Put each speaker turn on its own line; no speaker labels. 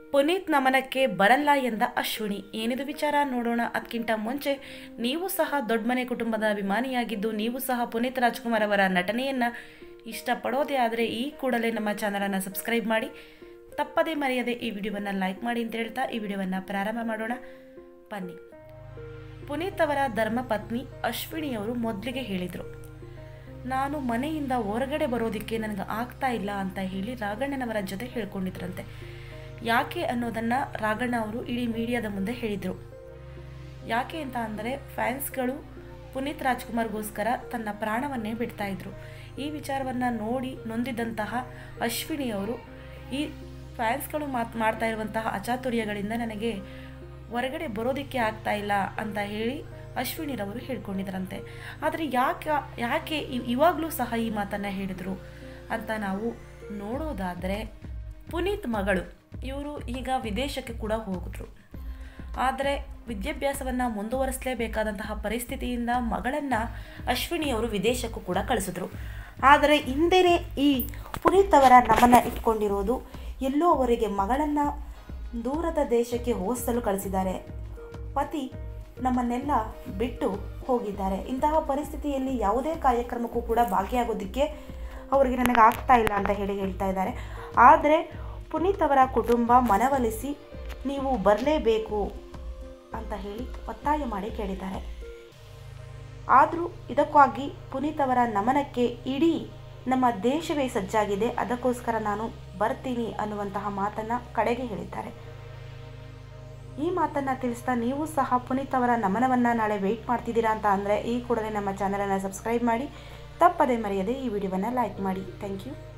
ಪುನೀತ್ ನಮನಕ್ಕೆ ಬರಲ್ಲ ಎಂದ ಅಶ್ವಿನಿ ಏನಿದು ವಿಚಾರ ನೋಡೋಣ ಅದಕ್ಕಿಂತ ಮುಂಚೆ ನೀವು ಸಹ ದೊಡ್ಡ ಮನೆ ಕುಟುಂಬದ ಅಭಿಮಾನಿಯಾಗಿದ್ದು ನೀವು ಸಹ ಪುನೀತ್ ರಾಜ್ಕುಮಾರ್ ಅವರ ನಟನೆಯನ್ನು ಇಷ್ಟಪಡೋದೇ ಆದರೆ ಈ ಕೂಡಲೇ ನಮ್ಮ ಚಾನಲನ್ನು ಸಬ್ಸ್ಕ್ರೈಬ್ ಮಾಡಿ ತಪ್ಪದೇ ಮರೆಯದೆ ಈ ವಿಡಿಯೋವನ್ನು ಲೈಕ್ ಮಾಡಿ ಅಂತ ಹೇಳ್ತಾ ಈ ವಿಡಿಯೋವನ್ನು ಪ್ರಾರಂಭ ಮಾಡೋಣ ಬನ್ನಿ ಪುನೀತ್ ಅವರ ಧರ್ಮಪತ್ನಿ ಅಶ್ವಿನಿಯವರು ಮೊದಲಿಗೆ ಹೇಳಿದರು ನಾನು ಮನೆಯಿಂದ ಹೊರಗಡೆ ಬರೋದಕ್ಕೆ ನನಗೆ ಆಗ್ತಾ ಇಲ್ಲ ಅಂತ ಹೇಳಿ ರಾಘಣ್ಣನವರ ಜೊತೆ ಹೇಳ್ಕೊಂಡಿದ್ರಂತೆ ಯಾಕೆ ಅನ್ನೋದನ್ನು ರಾಘಣ್ಣ ಅವರು ಇಡೀ ಮೀಡಿಯಾದ ಮುಂದೆ ಹೇಳಿದರು ಯಾಕೆ ಅಂತ ಅಂದರೆ ಫ್ಯಾನ್ಸ್ಗಳು ಪುನೀತ್ ರಾಜ್ಕುಮಾರ್ಗೋಸ್ಕರ ತನ್ನ ಪ್ರಾಣವನ್ನೇ ಬಿಡ್ತಾ ಇದ್ರು ಈ ವಿಚಾರವನ್ನು ನೋಡಿ ನೊಂದಿದ್ದಂತಹ ಅಶ್ವಿನಿಯವರು ಈ ಫ್ಯಾನ್ಸ್ಗಳು ಮಾತು ಮಾಡ್ತಾ ಇರುವಂತಹ ಅಚಾತುರ್ಯಗಳಿಂದ ನನಗೆ ಹೊರಗಡೆ ಬರೋದಕ್ಕೆ ಆಗ್ತಾ ಇಲ್ಲ ಅಂತ ಹೇಳಿ ಅಶ್ವಿನಿರವರು ಹೇಳ್ಕೊಂಡಿದ್ರಂತೆ ಆದರೆ ಯಾಕೆ ಯಾಕೆ ಇವ್- ಇವಾಗಲೂ ಸಹ ಈ ಮಾತನ್ನು ಹೇಳಿದರು ಅಂತ ನಾವು ನೋಡೋದಾದರೆ ಪುನೀತ್ ಮಗಳು ಇವರು ಈಗ ವಿದೇಶಕ್ಕೆ ಕೂಡ ಹೋಗಿದ್ರು ಆದರೆ ವಿದ್ಯಾಭ್ಯಾಸವನ್ನು ಮುಂದುವರಿಸಲೇಬೇಕಾದಂತಹ ಪರಿಸ್ಥಿತಿಯಿಂದ ಮಗಳನ್ನು ಅಶ್ವಿನಿಯವರು ವಿದೇಶಕ್ಕೂ ಕೂಡ ಕಳಿಸಿದ್ರು ಆದರೆ ಹಿಂದೆಯೇ ಈ ಪುನೀತ್ ಅವರ ನಮನ ಇಟ್ಕೊಂಡಿರೋದು ಎಲ್ಲೋ ಅವರಿಗೆ ಮಗಳನ್ನು ದೂರದ ದೇಶಕ್ಕೆ ಹೋಲಿಸಲು ಕಳಿಸಿದ್ದಾರೆ ಪತಿ ನಮ್ಮನ್ನೆಲ್ಲ ಬಿಟ್ಟು ಹೋಗಿದ್ದಾರೆ ಇಂತಹ ಪರಿಸ್ಥಿತಿಯಲ್ಲಿ ಯಾವುದೇ ಕಾರ್ಯಕ್ರಮಕ್ಕೂ ಕೂಡ ಭಾಗಿಯಾಗೋದಕ್ಕೆ ಅವರಿಗೆ ನನಗೆ ಆಗ್ತಾ ಇಲ್ಲ ಅಂತ ಹೇಳಿ ಹೇಳ್ತಾ ಇದ್ದಾರೆ ಆದರೆ ಪುನೀತ್ ಅವರ ಕುಟುಂಬ ಮನವೊಲಿಸಿ ನೀವು ಬರಲೇಬೇಕು ಅಂತ ಹೇಳಿ ಒತ್ತಾಯ ಮಾಡಿ ಕೇಳಿದ್ದಾರೆ ಆದರೂ ಇದಕ್ಕಾಗಿ ಪುನೀತ್ ಅವರ ನಮನಕ್ಕೆ ಇಡೀ ನಮ್ಮ ದೇಶವೇ ಸಜ್ಜಾಗಿದೆ ಅದಕ್ಕೋಸ್ಕರ ನಾನು ಬರ್ತೀನಿ ಅನ್ನುವಂತಹ ಮಾತನ್ನು ಕಡೆಗೆ ಹೇಳಿದ್ದಾರೆ ಈ ಮಾತನ್ನು ತಿಳಿಸ್ತಾ ನೀವು ಸಹ ಪುನೀತ್ ಅವರ ನಮನವನ್ನು ನಾಳೆ ವೆಯ್ಟ್ ಮಾಡ್ತಿದ್ದೀರಾ ಅಂತ ಅಂದರೆ ಈ ಕೂಡಲೇ ನಮ್ಮ ಚಾನಲನ್ನು ಸಬ್ಸ್ಕ್ರೈಬ್ ಮಾಡಿ ತಪ್ಪದೇ ಮರೆಯದೆ ಈ ವಿಡಿಯೋವನ್ನು ಲೈಕ್ ಮಾಡಿ ಥ್ಯಾಂಕ್ ಯು